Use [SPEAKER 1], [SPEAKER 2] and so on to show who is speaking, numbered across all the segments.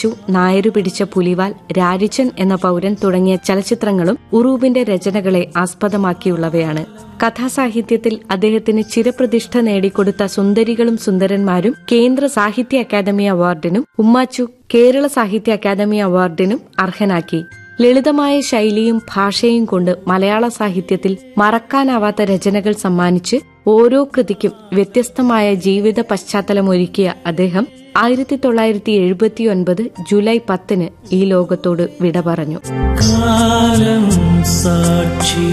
[SPEAKER 1] മരിച്ചു നായരു പിടിച്ച പുലിവാൽ രാരിച്ചൻ എന്ന പൗരൻ തുടങ്ങിയ ചലച്ചിത്രങ്ങളും ഉറൂബിന്റെ രചനകളെ ആസ്പദമാക്കിയുള്ളവയാണ് കഥാസാഹിത്യത്തിൽ അദ്ദേഹത്തിന് ചിരപ്രതിഷ്ഠ നേടിക്കൊടുത്ത സുന്ദരികളും സുന്ദരന്മാരും കേന്ദ്ര സാഹിത്യ അക്കാദമി അവാർഡിനും ഉമ്മാച്ചു കേരള സാഹിത്യ അക്കാദമി അവാർഡിനും അർഹനാക്കി ലളിതമായ ശൈലിയും ഭാഷയും കൊണ്ട് മലയാള സാഹിത്യത്തിൽ മറക്കാനാവാത്ത രചനകൾ സമ്മാനിച്ച് ഓരോ കൃതിക്കും വ്യത്യസ്തമായ ജീവിത പശ്ചാത്തലമൊരുക്കിയ അദ്ദേഹം ആയിരത്തി തൊള്ളായിരത്തി എഴുപത്തിയൊൻപത് ജൂലൈ പത്തിന് ഈ ലോകത്തോട് വിട പറഞ്ഞു
[SPEAKER 2] കാലം സാക്ഷി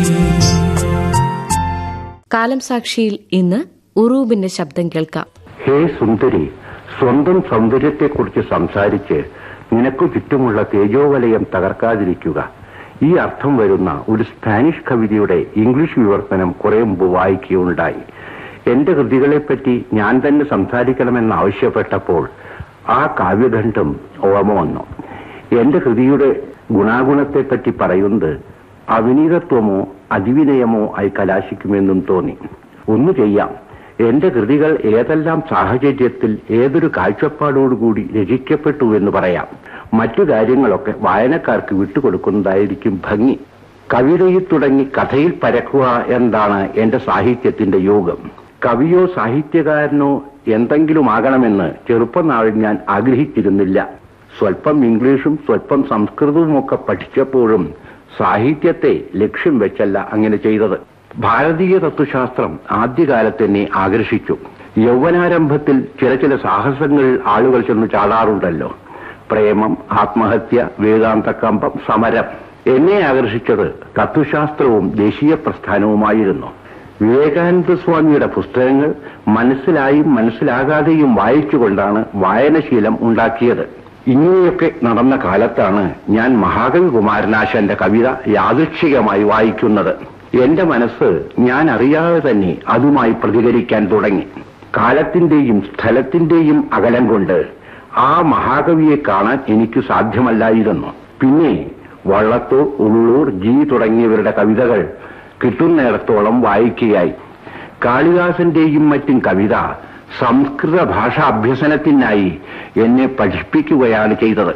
[SPEAKER 1] കാലം സാക്ഷിയിൽ ഇന്ന് ഉറൂബിന്റെ ശബ്ദം കേൾക്കാം
[SPEAKER 3] ഹേ സുന്ദരി സ്വന്തം സൗന്ദര്യത്തെക്കുറിച്ച് സംസാരിച്ച് നിനക്കു ചുറ്റുമുള്ള തേജോവലയം തകർക്കാതിരിക്കുക ഈ അർത്ഥം വരുന്ന ഒരു സ്പാനിഷ് കവിതയുടെ ഇംഗ്ലീഷ് വിവർത്തനം കുറെ മുമ്പ് വായിക്കുകയുണ്ടായി എന്റെ കൃതികളെപ്പറ്റി ഞാൻ തന്നെ സംസാരിക്കണമെന്ന് ആവശ്യപ്പെട്ടപ്പോൾ ആ കാവ്യഖണ്ഡം ഓർമ്മ വന്നു എന്റെ കൃതിയുടെ ഗുണാഗുണത്തെപ്പറ്റി പറയുന്നത് അവിനീതത്വമോ അതിവിനയമോ ആയി കലാശിക്കുമെന്നും തോന്നി ഒന്നു ചെയ്യാം എന്റെ കൃതികൾ ഏതെല്ലാം സാഹചര്യത്തിൽ ഏതൊരു കാഴ്ചപ്പാടോടുകൂടി രചിക്കപ്പെട്ടു എന്ന് പറയാം മറ്റു കാര്യങ്ങളൊക്കെ വായനക്കാർക്ക് വിട്ടുകൊടുക്കുന്നതായിരിക്കും ഭംഗി കവിതയിൽ തുടങ്ങി കഥയിൽ പരക്കുക എന്താണ് എന്റെ സാഹിത്യത്തിന്റെ യോഗം കവിയോ സാഹിത്യകാരനോ എന്തെങ്കിലും ആകണമെന്ന് ചെറുപ്പനാളിൽ ഞാൻ ആഗ്രഹിച്ചിരുന്നില്ല സ്വല്പം ഇംഗ്ലീഷും സ്വല്പം സംസ്കൃതവും ഒക്കെ പഠിച്ചപ്പോഴും സാഹിത്യത്തെ ലക്ഷ്യം വെച്ചല്ല അങ്ങനെ ചെയ്തത് ഭാരതീയ തത്വശാസ്ത്രം ആദ്യകാലത്ത് എന്നെ ആകർഷിച്ചു യൗവനാരംഭത്തിൽ ചില ചില സാഹസങ്ങൾ ആളുകൾ ചെന്ന് ചാടാറുണ്ടല്ലോ പ്രേമം ആത്മഹത്യ വേദാന്തകമ്പം സമരം എന്നെ ആകർഷിച്ചത് തത്വശാസ്ത്രവും ദേശീയ പ്രസ്ഥാനവുമായിരുന്നു വിവേകാനന്ദ സ്വാമിയുടെ പുസ്തകങ്ങൾ മനസ്സിലായും മനസ്സിലാകാതെയും വായിച്ചുകൊണ്ടാണ് വായനശീലം ഉണ്ടാക്കിയത് ഇങ്ങനെയൊക്കെ നടന്ന കാലത്താണ് ഞാൻ മഹാകവി കുമാരനാശന്റെ കവിത യാദൃച്ഛികമായി വായിക്കുന്നത് എന്റെ മനസ്സ് ഞാൻ അറിയാതെ തന്നെ അതുമായി പ്രതികരിക്കാൻ തുടങ്ങി കാലത്തിന്റെയും സ്ഥലത്തിന്റെയും അകലം കൊണ്ട് ആ മഹാകവിയെ കാണാൻ എനിക്ക് സാധ്യമല്ലായിരുന്നു പിന്നെ വള്ളത്തോൾ ഉള്ളൂർ ജി തുടങ്ങിയവരുടെ കവിതകൾ കിട്ടുന്നിടത്തോളം വായിക്കുകയായി കാളിദാസന്റെയും മറ്റും കവിത സംസ്കൃത ഭാഷാ അഭ്യസനത്തിനായി എന്നെ പഠിപ്പിക്കുകയാണ് ചെയ്തത്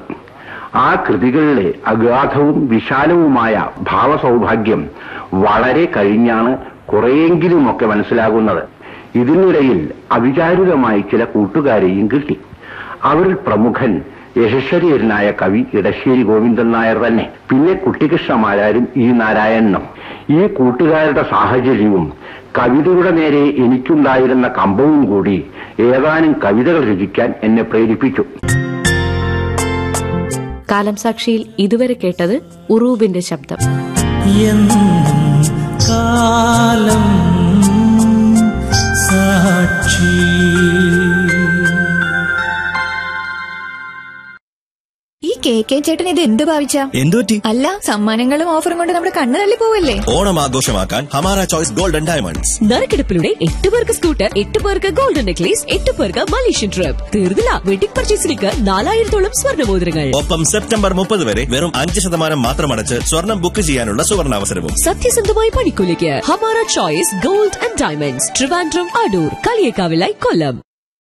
[SPEAKER 3] ആ കൃതികളിലെ അഗാധവും വിശാലവുമായ ഭാവസൗഭാഗ്യം വളരെ കഴിഞ്ഞാണ് കുറെയെങ്കിലുമൊക്കെ മനസ്സിലാകുന്നത് ഇതിനിടയിൽ അവിചാരിതമായി ചില കൂട്ടുകാരെയും കിട്ടി അവരിൽ പ്രമുഖൻ യശസ്വരീയനായ കവി ഇടശ്ശേരി ഗോവിന്ദൻ നായർ തന്നെ പിന്നെ കുട്ടികൃഷ്ണമാരാരും ഈ നാരായണനും ഈ കൂട്ടുകാരുടെ സാഹചര്യവും കവിതയുടെ നേരെ എനിക്കുണ്ടായിരുന്ന കമ്പവും കൂടി ഏതാനും കവിതകൾ രചിക്കാൻ എന്നെ പ്രേരിപ്പിച്ചു
[SPEAKER 1] കാലം സാക്ഷിയിൽ ഇതുവരെ കേട്ടത് ഉറൂബിന്റെ ശബ്ദം
[SPEAKER 2] എന്നും കാലം സാക്ഷി
[SPEAKER 4] ഈ കെ കെ ചേട്ടൻ ഇത് എന്ത് ഭാവിച്ച
[SPEAKER 5] എന്തുപറ്റി
[SPEAKER 4] അല്ല സമ്മാനങ്ങളും ഓഫറും കൊണ്ട് നമ്മുടെ കണ്ണു തള്ളി പോവല്ലേ
[SPEAKER 5] ഓണം ആഘോഷമാക്കാൻ ഹമാര ചോയ്സ് ഗോൾഡൻ ഡയമണ്ട്സ്
[SPEAKER 6] നറുക്കെടുപ്പിലൂടെ എട്ട് പേർക്ക് സ്കൂട്ടർ എട്ട് പേർക്ക് ഗോൾഡൻ നെക്ലേസ് എട്ട് പേർക്ക് മലേഷ്യൻ ട്രിപ്പ് തീർന്നില്ല വെഡിംഗ് പർച്ചേസിലേക്ക് നാലായിരത്തോളം സ്വർണ്ണമോതിരങ്ങൾ
[SPEAKER 5] ഒപ്പം സെപ്റ്റംബർ മുപ്പത് വരെ വെറും അഞ്ച് ശതമാനം മാത്രം അടച്ച് സ്വർണം ബുക്ക് ചെയ്യാനുള്ള സുവർണാവസരവും
[SPEAKER 6] സത്യസന്ധമായ പണിക്കൂലിക്ക് Hamara choice gold and diamonds Trivandrum Adoor കളിയേക്കാവിലായി കൊല്ലം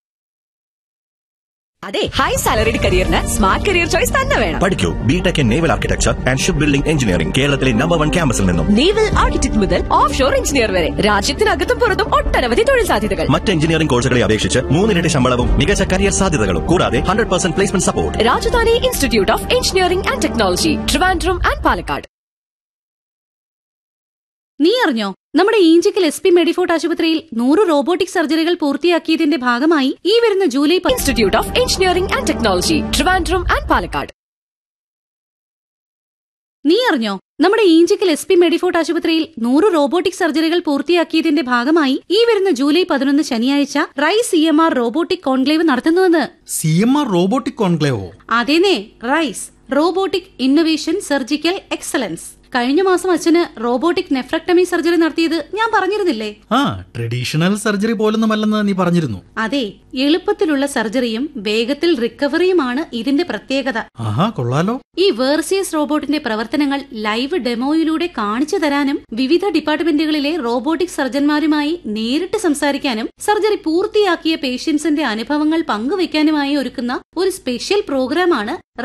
[SPEAKER 6] അതെ ഹൈ സാലറിഡ് കരിയറിന് സ്മാർട്ട് കരിയർ ചോയ്സ് തന്നെ വേണം
[SPEAKER 5] പഠിക്കൂ BTech in naval architecture and shipbuilding engineering കേരളത്തിലെ നമ്പർ വൺ ക്യാമ്പസിൽ നിന്നും
[SPEAKER 6] നേവൽ ആർക്കിടെക്ട് മുതൽ ഓഫ് ഷോർ എഞ്ചിനീയർ വരെ രാജ്യത്തിനകത്തും പുറത്തും ഒട്ടനവധി തൊഴിൽ സാധ്യതകൾ
[SPEAKER 5] മറ്റ് എഞ്ചിനീയറിംഗ് കോഴ്സുകളെ അപേക്ഷിച്ച് മൂന്നിരട്ടി ശമ്പളവും മികച്ച കരിയർ സാധ്യതകളും കൂടാതെ hundred percent placement support
[SPEAKER 6] Rajadhani institute of engineering and technology Trivandrum and Palakkad
[SPEAKER 7] നീ അറിഞ്ഞോ നമ്മുടെ ഈഞ്ചിക്കൽ എസ് പി മെഡിഫോർട്ട് ആശുപത്രിയിൽ നൂറ് റോബോട്ടിക് സർജറികൾ പൂർത്തിയാക്കിയതിന്റെ ഭാഗമായി ഈ വരുന്ന ജൂലൈ പ-
[SPEAKER 6] institute of engineering and technology Trivandrum and Palakkad
[SPEAKER 7] നീ അറിഞ്ഞോ നമ്മുടെ ഈഞ്ചിക്കൽ എസ് പി മെഡിഫോർട്ട് ആശുപത്രിയിൽ നൂറ് റോബോട്ടിക് സർജറികൾ പൂർത്തിയാക്കിയതിന്റെ ഭാഗമായി ഈ വരുന്ന ജൂലൈ പതിനൊന്ന് ശനിയാഴ്ച RISE C M R robotic conclave നടത്തുന്നുവെന്ന്
[SPEAKER 8] സി എം ആർ റോബോട്ടിക് കോൺക്ലേവോ
[SPEAKER 7] അതേനേ RISE robotic innovation surgical excellence കഴിഞ്ഞ മാസം അച്ഛന് റോബോട്ടിക് നെഫ്രക്ടമി സർജറി നടത്തിയത് ഞാൻ പറഞ്ഞിരുന്നില്ലേ
[SPEAKER 8] ആ ട്രഡീഷണൽ സർജറി പോലൊന്നുമല്ലെന്ന് നീ പറഞ്ഞിരുന്നു
[SPEAKER 7] അതെ എളുപ്പത്തിലുള്ള സർജറിയും വേഗത്തിൽ റിക്കവറിയുമാണ് ഇതിന്റെ പ്രത്യേകത
[SPEAKER 8] ആഹാ കൊള്ളാലോ
[SPEAKER 7] ഈ വേർസിയസ് റോബോട്ടിന്റെ പ്രവർത്തനങ്ങൾ ലൈവ് ഡെമോയിലൂടെ കാണിച്ചു തരാനും വിവിധ ഡിപ്പാർട്ട്മെന്റുകളിലെ റോബോട്ടിക് സർജന്മാരുമായി നേരിട്ട് സംസാരിക്കാനും സർജറി പൂർത്തിയാക്കിയ പേഷ്യൻസിന്റെ അനുഭവങ്ങൾ പങ്കുവയ്ക്കാനുമായി ഒരുക്കുന്ന ഒരു സ്പെഷ്യൽ പ്രോഗ്രാമാണ്